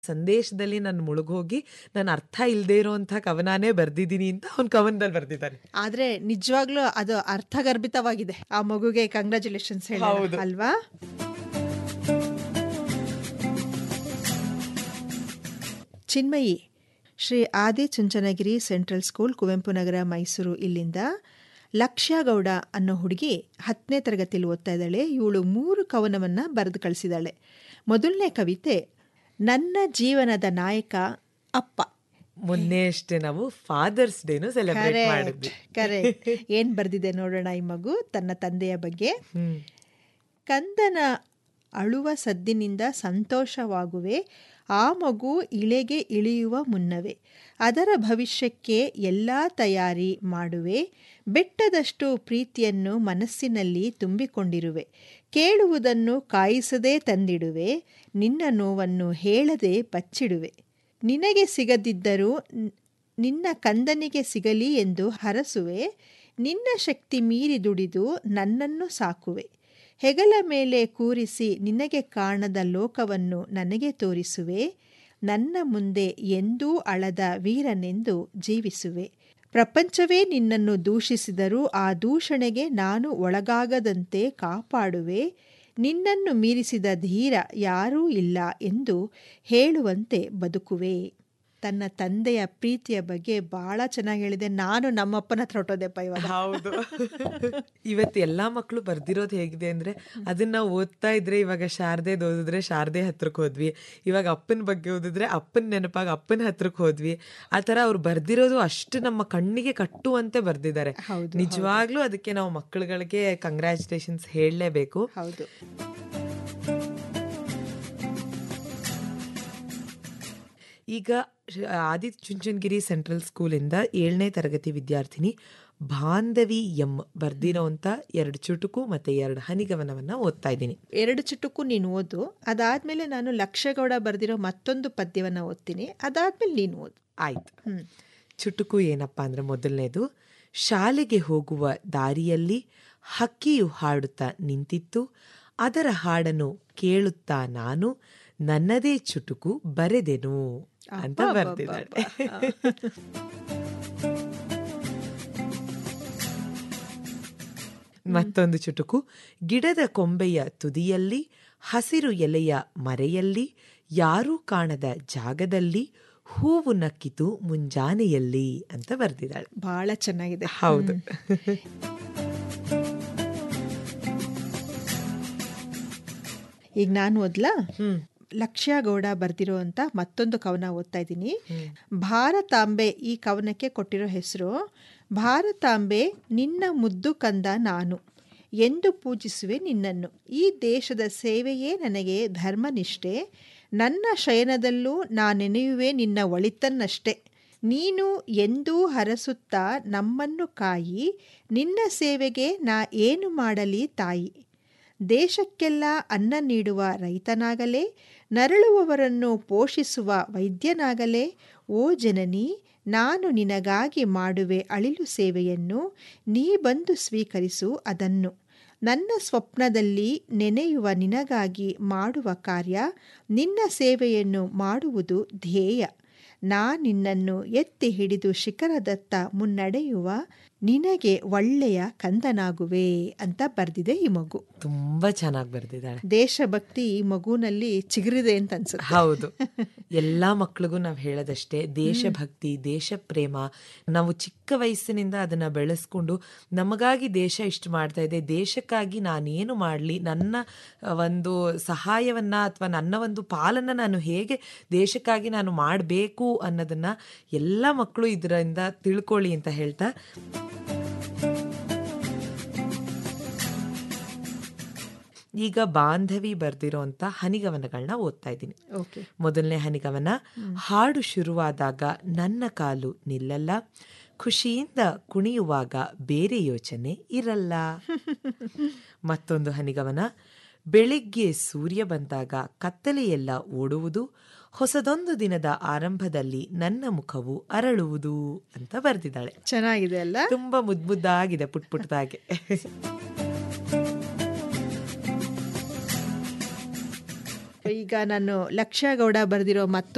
ಸಂದೇಶದಲ್ಲಿ ನಾನು ಮುಳುಗೋಗಿ ನಾನು ಅರ್ಥ ಇಲ್ಲದೆ ಇರೋಂಥ ಕವನಾನೇ ಬರ್ದಿದ್ದೀನಿ ಅಂತ ಅವ್ನು ಕವನದಲ್ಲಿ ಬರ್ದಿದ್ದಾನೆ ಆದ್ರೆ ನಿಜವಾಗ್ಲೂ ಅದು ಅರ್ಥಗರ್ಭಿತವಾಗಿದೆ ಆ ಮಗುಗೆ ಕಂಗ್ರ್ಯಾಚುಲೇಷನ್ಸ್ ಹೇಳಿ ಹೌದು. ಅಲ್ವಾ ಚಿನ್ಮಯಿ ಶ್ರೀ ಆದಿ ಚುಂಚನಗಿರಿ ಸೆಂಟ್ರಲ್ ಸ್ಕೂಲ್ ಕುವೆಂಪು ನಗರ ಮೈಸೂರು ಇಲ್ಲಿಂದ ಲಕ್ಷ್ಯ ಗೌಡ ಅನ್ನೋ ಹುಡುಗಿ ಹತ್ತನೇ ತರಗತಿಯಲ್ಲಿ ಓದ್ತಾ ಇದ್ದಾಳೆ ಇವಳು ಮೂರು ಕವನವನ್ನು ಬರೆದು ಕಳಿಸಿದಾಳೆ ಮೊದಲನೇ ಕವಿತೆ ನನ್ನ ಜೀವನದ ನಾಯಕ ಅಪ್ಪ ಮೊನ್ನೆ ಅಷ್ಟೇ ನಾವು ಫಾದರ್ಸ್ ಡೇನು ಸೆಲೆಬ್ರೇಟ್ ಮಾಡಿದ್ವಿ ಕರೆಕ್ಟ್ ಏನ್ ಬರ್ದಿದೆ ನೋಡೋಣ ಈ ಮಗು ತನ್ನ ತಂದೆಯ ಬಗ್ಗೆ ಹ್ಮ್ ಕಂದನ ಅಳುವ ಸದ್ದಿನಿಂದ ಸಂತೋಷವಾಗುವೆ ಆ ಮಗು ಇಳೆಗೆ ಇಳಿಯುವ ಮುನ್ನವೇ ಅದರ ಭವಿಷ್ಯಕ್ಕೆ ಎಲ್ಲ ತಯಾರಿ ಮಾಡುವೆ ಬೆಟ್ಟದಷ್ಟು ಪ್ರೀತಿಯನ್ನು ಮನಸ್ಸಿನಲ್ಲಿ ತುಂಬಿಕೊಂಡಿರುವೆ ಕೇಳುವುದನ್ನು ಕಾಯಿಸದೇ ತಂದಿಡುವೆ ನಿನ್ನ ನೋವನ್ನು ಹೇಳದೆ ಬಚ್ಚಿಡುವೆ ನಿನಗೆ ಸಿಗದಿದ್ದರೂ ನ್- ನಿನ್ನ ಕಂದನಿಗೆ ಸಿಗಲಿ ಎಂದು ಹರಸುವೆ ನಿನ್ನ ಶಕ್ತಿ ಮೀರಿ ದುಡಿದು ನನ್ನನ್ನು ಸಾಕುವೆ ಹೆಗಲ ಮೇಲೆ ಕೂರಿಸಿ ನಿನಗೆ ಕಾಣದ ಲೋಕವನ್ನು ನನಗೆ ತೋರಿಸುವೆ ನನ್ನ ಮುಂದೆ ಎಂದೂ ಅಳದ ವೀರನೆಂದು ಜೀವಿಸುವೆ ಪ್ರಪಂಚವೇ ನಿನ್ನನ್ನು ದೂಷಿಸಿದರೂ ಆ ದೂಷಣೆಗೆ ನಾನು ಒಳಗಾಗದಂತೆ ಕಾಪಾಡುವೆ ನಿನ್ನನ್ನು ಮೀರಿಸಿದ ಧೀರ ಯಾರೂ ಇಲ್ಲ ಎಂದು ಹೇಳುವಂತೆ ಬದುಕುವೆ ತನ್ನ ತಂದೆಯ ಪ್ರೀತಿಯ ಬಗ್ಗೆ ಬಹಳ ಚೆನ್ನಾಗಿ ಹೇಳಿದೆ ನಾನು ನಮ್ಮಪ್ಪನ ಹತ್ರ ಹೊಟ್ಟೋದೆಪ್ಪ ಇವಾಗ ಹೌದು ಇವತ್ತು ಎಲ್ಲಾ ಮಕ್ಕಳು ಬರ್ದಿರೋದು ಹೇಗಿದೆ ಅಂದ್ರೆ ಅದನ್ನ ನಾವು ಓದ್ತಾ ಇದ್ರೆ ಇವಾಗ ಶಾರದೆ ಓದಿದ್ರೆ ಶಾರದೆ ಹತ್ರಕ್ಕೆ ಹೋದ್ವಿ ಇವಾಗ ಅಪ್ಪನ ಬಗ್ಗೆ ಓದಿದ್ರೆ ಅಪ್ಪನ ನೆನಪಾಗ ಅಪ್ಪನ ಹತ್ರಕ್ಕೆ ಹೋದ್ವಿ ಆ ತರ ಅವ್ರು ಬರ್ದಿರೋದು ಅಷ್ಟು ನಮ್ಮ ಕಣ್ಣಿಗೆ ಕಟ್ಟುವಂತೆ ಬರ್ದಿದ್ದಾರೆ ಹೌದು, ನಿಜವಾಗ್ಲೂ ಅದಕ್ಕೆ ನಾವು ಮಕ್ಕಳುಗಳಿಗೆ ಕಂಗ್ರ್ಯಾಚುಲೇಷನ್ಸ್ ಹೇಳಲೇಬೇಕು ಹೌದು ಈಗ ಶ- ಆದಿತ್ಯ ಚುಂಚನಗಿರಿ ಸೆಂಟ್ರಲ್ ಸ್ಕೂಲಿಂದ ಏಳನೇ ತರಗತಿ ವಿದ್ಯಾರ್ಥಿನಿ ಬಾಂಧವಿ ಎಂ ಬರ್ದಿರೋಂಥ ಎರಡು ಚುಟುಕು ಮತ್ತೆ ಎರಡು ಹನಿಗವನವನ್ನ ಓದ್ತಾ ಇದ್ದೀನಿ ಎರಡು ಚುಟುಕು ನೀನು ಓದು ಅದಾದ್ಮೇಲೆ ನಾನು ಲಕ್ಷಗೌಡ ಬರೆದಿರೋ ಮತ್ತೊಂದು ಪದ್ಯವನ್ನು ಓದ್ತೀನಿ ಅದಾದ್ಮೇಲೆ ನೀನು ಓದು ಆಯ್ತು ಹ್ಮ್. ಚುಟುಕು ಏನಪ್ಪಾ ಅಂದ್ರೆ ಮೊದಲನೇದು ಶಾಲೆಗೆ ಹೋಗುವ ದಾರಿಯಲ್ಲಿ ಹಕ್ಕಿಯು ಹಾಡುತ್ತಾ ನಿಂತಿತ್ತು ಅದರ ಹಾಡನ್ನು ಕೇಳುತ್ತಾ ನಾನು ನನ್ನದೇ ಚುಟುಕು ಬರೆದೆನು ಅಂತ ಬರ್ತಿದ್ದಾಳೆ ಮತ್ತೊಂದು ಚುಟುಕು ಗಿಡದ ಕೊಂಬೆಯ ತುದಿಯಲ್ಲಿ ಹಸಿರು ಎಲೆಯ ಮರೆಯಲ್ಲಿ ಯಾರೂ ಕಾಣದ ಜಾಗದಲ್ಲಿ ಹೂವು ನಕ್ಕಿತು ಮುಂಜಾನೆಯಲ್ಲಿ ಅಂತ ಬರ್ದಿದ್ದಾಳೆ ಬಹಳ ಚೆನ್ನಾಗಿದೆ ಹೌದು ಈಗ ನಾನು ಓದ್ಲಾ ಹ್ಮ್ ಲಕ್ಷ್ಯ ಗೌಡ ಬರ್ದಿರೋಂಥ ಮತ್ತೊಂದು ಕವನ ಓದ್ತಾ ಇದ್ದೀನಿ ಭಾರತಾಂಬೆ ಈ ಕವನಕ್ಕೆ ಕೊಟ್ಟಿರೋ ಹೆಸರು ಭಾರತಾಂಬೆ ನಿನ್ನ ಮುದ್ದು ಕಂದ ನಾನು ಎಂದು ಪೂಜಿಸುವೆ ನಿನ್ನನ್ನು ಈ ದೇಶದ ಸೇವೆಯೇ ನನಗೆ ಧರ್ಮನಿಷ್ಠೆ ನನ್ನ ಶಯನದಲ್ಲೂ ನಾನೆನೆಯುವೆ ನಿನ್ನ ಒಳಿತನ್ನಷ್ಟೇ ನೀನು ಎಂದೂ ಹರಸುತ್ತಾ ನಮ್ಮನ್ನು ಕಾಯಿ ನಿನ್ನ ಸೇವೆಗೆ ನಾ ಏನು ಮಾಡಲಿ ತಾಯಿ ದೇಶಕ್ಕೆಲ್ಲ ಅನ್ನ ನೀಡುವ ರೈತನಾಗಲೇ ನರಳುವವರನ್ನು ಪೋಷಿಸುವ ವೈದ್ಯನಾಗಲೇ ಓ ಜನನಿ ನಾನು ನಿನಗಾಗಿ ಮಾಡುವೆ ಅಳಿಲು ಸೇವೆಯನ್ನು ನೀ ಬಂದು ಸ್ವೀಕರಿಸು ಅದನ್ನು ನನ್ನ ಸ್ವಪ್ನದಲ್ಲಿ ನೆನೆಯುವ ನಿನಗಾಗಿ ಮಾಡುವ ಕಾರ್ಯ ನಿನ್ನ ಸೇವೆಯನ್ನು ಮಾಡುವುದು ಧ್ಯೇಯ ನಾ ನಿನ್ನನ್ನು ಎತ್ತಿ ಹಿಡಿದು ಶಿಖರದತ್ತ ಮುನ್ನಡೆಯುವ ನಿನಗೆ ಒಳ್ಳೆಯ ಕಂದನಾಗುವೆ ಅಂತ ಬರ್ದಿದೆ ಈ ಮಗು ತುಂಬಾ ಚೆನ್ನಾಗಿ ಬರ್ದಿದ್ದಾಳೆ ದೇಶಭಕ್ತಿ ಈ ಮಗುನಲ್ಲಿ ಚಿಗುರಿದೆ ಅಂತ ಅನ್ಸುತ್ತೆ ಹೌದು ಎಲ್ಲಾ ಮಕ್ಳಿಗೂ ನಾವು ಹೇಳೋದಷ್ಟೇ ದೇಶಭಕ್ತಿ ದೇಶ ಪ್ರೇಮ ನಾವು ಚಿಕ್ಕ ವಯಸ್ಸಿನಿಂದ ಅದನ್ನ ಬೆಳೆಸ್ಕೊಂಡು ನಮಗಾಗಿ ದೇಶ ಇಷ್ಟು ಮಾಡ್ತಾ ಇದೆ ದೇಶಕ್ಕಾಗಿ ನಾನೇನು ಮಾಡಲಿ ನನ್ನ ಆ, ಒಂದು ಸಹಾಯವನ್ನ ಅಥವಾ ನನ್ನ ಒಂದು ಪಾಲನ್ನ ನಾನು ಹೇಗೆ ದೇಶಕ್ಕಾಗಿ ನಾನು ಮಾಡಬೇಕು ಅನ್ನೋದನ್ನ ಎಲ್ಲ ಮಕ್ಕಳು ಇದರಿಂದ ತಿಳ್ಕೊಳ್ಳಿ ಅಂತ ಹೇಳ್ತಾ ಈಗ ಬಾಂಧವಿ ಬರ್ದಿರೋಂಥ ಹನಿಗವನಗಳನ್ನ ಓದ್ತಾ ಇದ್ದೀನಿ ಓಕೆ ಮೊದಲನೇ ಹನಿಗವನ ಹಾಡು ಶುರುವಾದಾಗ ನನ್ನ ಕಾಲು ನಿಲ್ಲಲ್ಲ ಖುಷಿಯಿಂದ ಕುಣಿಯುವಾಗ ಬೇರೆ ಯೋಚನೆ ಇರಲ್ಲ ಮತ್ತೊಂದು ಹನಿಗವನ ಬೆಳಿಗ್ಗೆ ಸೂರ್ಯ ಬಂದಾಗ ಕತ್ತಲೆಯೆಲ್ಲ ಓಡುವುದು ಹೊಸದೊಂದು ದಿನದ ಆರಂಭದಲ್ಲಿ ನನ್ನ ಮುಖವು ಅರಳುವುದು ಅಂತ ಬರ್ದಿದ್ದಾಳೆ ಚೆನ್ನಾಗಿದೆ ಅಲ್ಲ ತುಂಬಾ ಮುದ್ ಮುದ್ದಾಗಿದೆ ಪುಟ್ ಪುಟ್ಟದಾಗೆ ಈಗ ನಾನು ಲಕ್ಷ್ಯ ಗೌಡ ಬರೆದಿರೋ ಮತ್ತೊಂದು